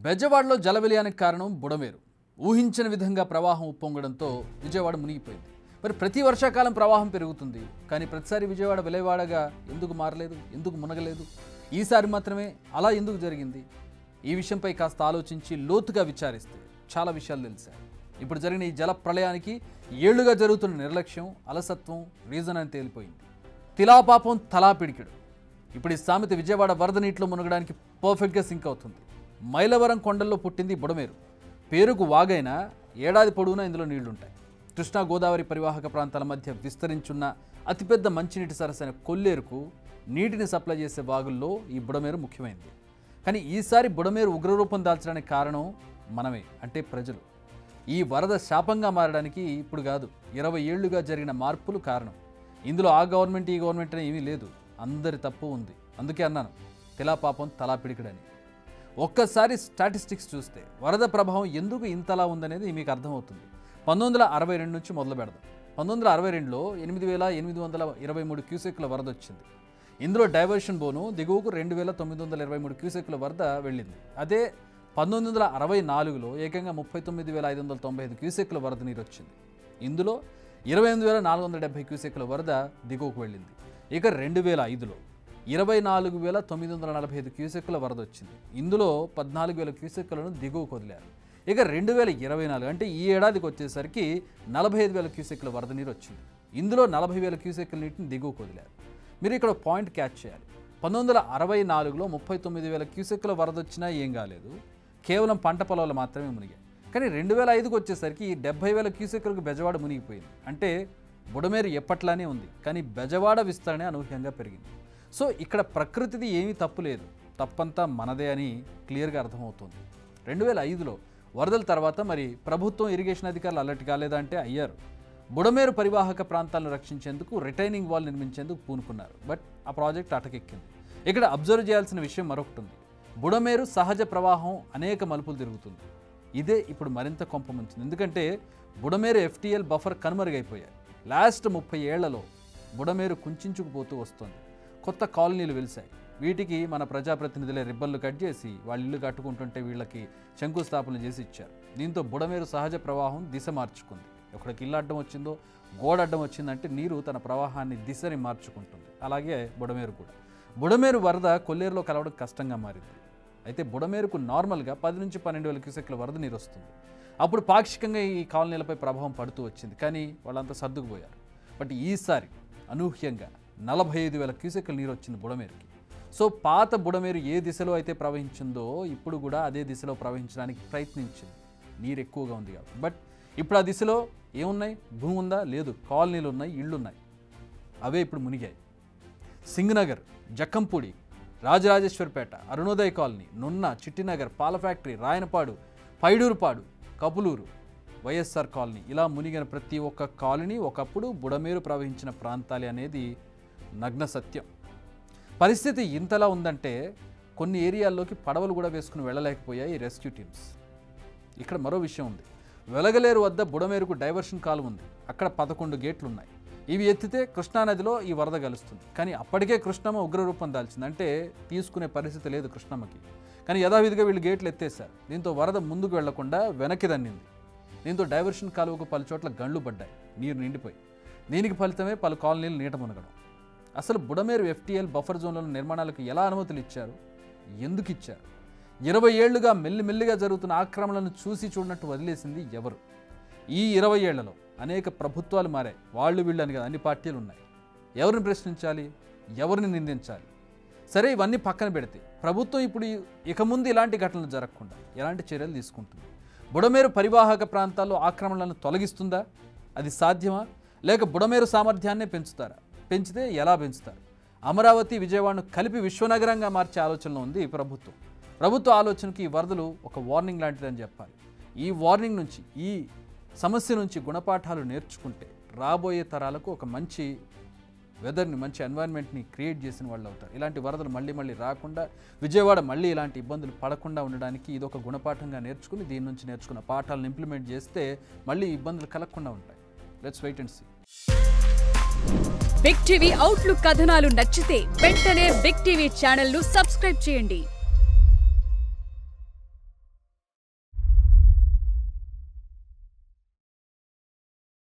బెజవాడలో జల విలయానికి కారణం బుడమేరు ఊహించిన విధంగా ప్రవాహం ఉప్పొంగడంతో విజయవాడ మునిగిపోయింది మరి ప్రతి వర్షాకాలం ప్రవాహం పెరుగుతుంది కానీ ప్రతిసారి విజయవాడ విలయవాడగా ఎందుకు మారలేదు ఎందుకు మునగలేదు ఈసారి మాత్రమే అలా ఎందుకు జరిగింది ఈ విషయంపై కాస్త ఆలోచించి లోతుగా విచారిస్తే చాలా విషయాలు తెలిసాయి ఇప్పుడు జరిగిన ఈ జల ప్రళయానికి ఏళ్లుగా జరుగుతున్న నిర్లక్ష్యం అలసత్వం రీజన్ అని తేలిపోయింది తిలాపాపం తలా పిడికిడు ఇప్పుడు ఈ సామెత విజయవాడ వరద నీటిలో మునగడానికి పర్ఫెక్ట్గా సింక్ అవుతుంది మైలవరం కొండల్లో పుట్టింది బుడమేరు పేరుకు వాగైనా ఏడాది పొడవునా ఇందులో నీళ్లుంటాయి కృష్ణా గోదావరి పరివాహక ప్రాంతాల మధ్య విస్తరించున్న అతిపెద్ద మంచినీటి సరస్సైన కొల్లేరుకు నీటిని సప్లై చేసే వాగుల్లో ఈ బుడమేరు ముఖ్యమైనది కానీ ఈసారి బుడమేరు ఉగ్రరూపం దాల్చడానికి కారణం మనమే అంటే ప్రజలు ఈ వరద శాపంగా మారడానికి ఇప్పుడు కాదు ఇరవై ఏళ్లుగా జరిగిన మార్పులు కారణం ఇందులో ఆ గవర్నమెంట్ ఈ గవర్నమెంట్ అని ఏమీ లేదు అందరి తప్పు ఉంది అందుకే అన్నాను తిలా పాపం తలా పిడికడని ఒక్కసారి స్టాటిస్టిక్స్ చూస్తే వరద ప్రభావం ఎందుకు ఇంతలా ఉందనేది మీకు అర్థమవుతుంది పంతొమ్మిది వందల అరవై రెండు నుంచి మొదలు పెడదాం పంతొమ్మిది వందల అరవై రెండులో ఎనిమిది వేల ఎనిమిది వందల ఇరవై మూడు క్యూసెక్ల వరద వచ్చింది ఇందులో డైవర్షన్ బోను దిగువకు రెండు వేల తొమ్మిది వందల ఇరవై మూడు క్యూసెక్ల వరద వెళ్ళింది అదే పంతొమ్మిది వందల అరవై నాలుగులో ఏకంగా ముప్పై తొమ్మిది వేల ఐదు వందల తొంభై ఐదు క్యూసెక్ల వరద నీరు వచ్చింది ఇందులో ఇరవై ఎనిమిది వేల నాలుగు వందల డెబ్బై క్యూసెక్ల వరద దిగువకు వెళ్ళింది ఇక రెండు వేల ఐదులో ఇరవై నాలుగు వేల తొమ్మిది వందల నలభై ఐదు క్యూసెక్ల వరద వచ్చింది ఇందులో పద్నాలుగు వేల క్యూసెక్లను దిగువకు వదిలారు ఇక రెండు వేల ఇరవై నాలుగు అంటే ఈ ఏడాదికి వచ్చేసరికి నలభై ఐదు వేల క్యూసెక్ల వరద నీరు వచ్చింది ఇందులో నలభై వేల క్యూసెక్ల నీటిని దిగువకు వదిలారు మీరు ఇక్కడ పాయింట్ క్యాచ్ చేయాలి పంతొమ్మిది వందల అరవై నాలుగులో ముప్పై తొమ్మిది వేల క్యూసెక్ల వరద వచ్చినా ఏం కాలేదు కేవలం పంట పొలాలు మాత్రమే మునిగాయి కానీ రెండు వేల ఐదుకి వచ్చేసరికి ఈ డెబ్బై వేల క్యూసెక్లకు బెజవాడ మునిగిపోయింది అంటే బుడమేరు ఎప్పట్లానే ఉంది కానీ బెజవాడ విస్తరణ అనూహ్యంగా పెరిగింది సో ఇక్కడ ప్రకృతిది ఏమీ తప్పు లేదు తప్పంతా మనదే అని క్లియర్గా అర్థమవుతుంది రెండు వేల ఐదులో వరదల తర్వాత మరి ప్రభుత్వం ఇరిగేషన్ అధికారులు అలర్ట్ కాలేదా అంటే అయ్యారు బుడమేరు పరివాహక ప్రాంతాలను రక్షించేందుకు రిటైనింగ్ వాల్ నిర్మించేందుకు పూనుకున్నారు బట్ ఆ ప్రాజెక్ట్ అటకెక్కింది ఇక్కడ అబ్జర్వ్ చేయాల్సిన విషయం మరొకటి ఉంది బుడమేరు సహజ ప్రవాహం అనేక మలుపులు తిరుగుతుంది ఇదే ఇప్పుడు మరింత కొంపముంచింది ఎందుకంటే బుడమేరు ఎఫ్టీఎల్ బఫర్ కనుమరుగైపోయాయి లాస్ట్ ముప్పై ఏళ్లలో బుడమేరు కుంచుకుపోతూ వస్తుంది కొత్త కాలనీలు వెలిశాయి వీటికి మన ప్రజాప్రతినిధులే రిబ్బన్లు కట్ చేసి వాళ్ళ ఇల్లు కట్టుకుంటుంటే వీళ్ళకి శంకుస్థాపన చేసి ఇచ్చారు దీంతో బుడమేరు సహజ ప్రవాహం దిశ మార్చుకుంది ఎక్కడికి ఇల్లు అడ్డం వచ్చిందో గోడ అడ్డం వచ్చిందంటే నీరు తన ప్రవాహాన్ని దిశని మార్చుకుంటుంది అలాగే బుడమేరు కూడా బుడమేరు వరద కొల్లేరులో కలవడం కష్టంగా మారింది అయితే బుడమేరుకు నార్మల్గా పది నుంచి పన్నెండు వేల క్యూసెక్ల వరద నీరు వస్తుంది అప్పుడు పాక్షికంగా ఈ కాలనీలపై ప్రభావం పడుతూ వచ్చింది కానీ వాళ్ళంతా సర్దుకుపోయారు బట్ ఈసారి అనూహ్యంగా నలభై ఐదు వేల క్యూసెక్ల నీరు వచ్చింది బుడమేరుకి సో పాత బుడమేరు ఏ దిశలో అయితే ప్రవహించిందో ఇప్పుడు కూడా అదే దిశలో ప్రవహించడానికి ప్రయత్నించింది నీరు ఎక్కువగా ఉంది కాబట్టి బట్ ఇప్పుడు ఆ దిశలో ఏమున్నాయి భూమి ఉందా లేదు కాలనీలు ఉన్నాయి ఇళ్ళు ఉన్నాయి అవే ఇప్పుడు మునిగాయి సింగనగర్ జక్కంపూడి రాజరాజేశ్వరపేట అరుణోదయ కాలనీ నున్న చిట్టినగర్ పాల factory Rayanapadu Paidurupadu Kapuluru YSR colony ఇలా మునిగిన ప్రతి ఒక్క కాలనీ ఒకప్పుడు బుడమేరు ప్రవహించిన ప్రాంతాలే అనేది నగ్న సత్యం పరిస్థితి ఇంతలా ఉందంటే కొన్ని ఏరియాల్లోకి పడవలు కూడా వేసుకుని వెళ్ళలేకపోయాయి రెస్క్యూ టీమ్స్ ఇక్కడ మరో విషయం ఉంది వెలగలేరు వద్ద బుడమేరుకు డైవర్షన్ కాలువ ఉంది అక్కడ పదకొండు గేట్లు ఉన్నాయి ఇవి ఎత్తితే కృష్ణానదిలో ఈ వరద కలుస్తుంది కానీ అప్పటికే కృష్ణమ్మ ఉగ్రరూపం దాల్చింది అంటే తీసుకునే పరిస్థితి లేదు కృష్ణమ్మకి కానీ యథావిధిగా వీళ్ళు గేట్లు ఎత్తేసారు దీంతో వరద ముందుకు వెళ్లకుండా వెనక్కి దన్నింది దీంతో డైవర్షన్ కాలువకు పలు చోట్ల గండ్లు పడ్డాయి నీరు నిండిపోయి దీనికి ఫలితమే పలు కాలనీలు నీట మునగడం అసలు బుడమేరు ఎఫ్టీఎల్ బఫర్ జోన్ల నిర్మాణాలకు ఎలా అనుమతులు ఇచ్చారు ఎందుకు ఇచ్చారు ఇరవై ఏళ్లుగా మెల్లిమెల్లిగా జరుగుతున్న ఆక్రమణలను చూసి చూడనట్టు వదిలేసింది ఎవరు ఈ ఇరవై ఏళ్లలో అనేక ప్రభుత్వాలు మారాయి వాళ్ళు వీళ్ళు అని కదా అన్ని పార్టీలు ఉన్నాయి ఎవరిని ప్రశ్నించాలి ఎవరిని నిందించాలి సరే ఇవన్నీ పక్కన పెడితే ప్రభుత్వం ఇప్పుడు ఈ- ఇక ముందు ఇలాంటి ఘటనలు జరగకుండా ఎలాంటి చర్యలు తీసుకుంటుంది బుడమేరు పరివాహక ప్రాంతాల్లో ఆక్రమణలను తొలగిస్తుందా అది సాధ్యమా లేక బుడమేరు సామర్థ్యాన్నే పెంచుతారా పెంచితే ఎలా పెంచుతారు అమరావతి విజయవాడను కలిపి విశ్వనగరంగా మార్చే ఆలోచనలో ఉంది ఈ ప్రభుత్వం ప్రభుత్వ ఆలోచనకి ఈ వరదలు ఒక వార్నింగ్ లాంటిదని చెప్పాలి ఈ వార్నింగ్ నుంచి ఈ సమస్య నుంచి గుణపాఠాలు నేర్చుకుంటే రాబోయే తరాలకు ఒక మంచి వెదర్ని మంచి ఎన్వైర్న్మెంట్ని క్రియేట్ చేసిన వాళ్ళు అవుతారు ఇలాంటి వరదలు మళ్ళీ మళ్ళీ రాకుండా విజయవాడ మళ్ళీ ఇలాంటి ఇబ్బందులు పడకుండా ఉండడానికి ఇది ఒక గుణపాఠంగా నేర్చుకుని దీని నుంచి నేర్చుకున్న పాఠాలను ఇంప్లిమెంట్ చేస్తే మళ్ళీ ఇబ్బందులు కలగకుండా ఉంటాయి let's wait and see Big TV outlook కథనాలు నచ్చితే వెంటనే బిగ్ టీవీ ఛానల్ ను సబ్స్క్రైబ్ చేయండి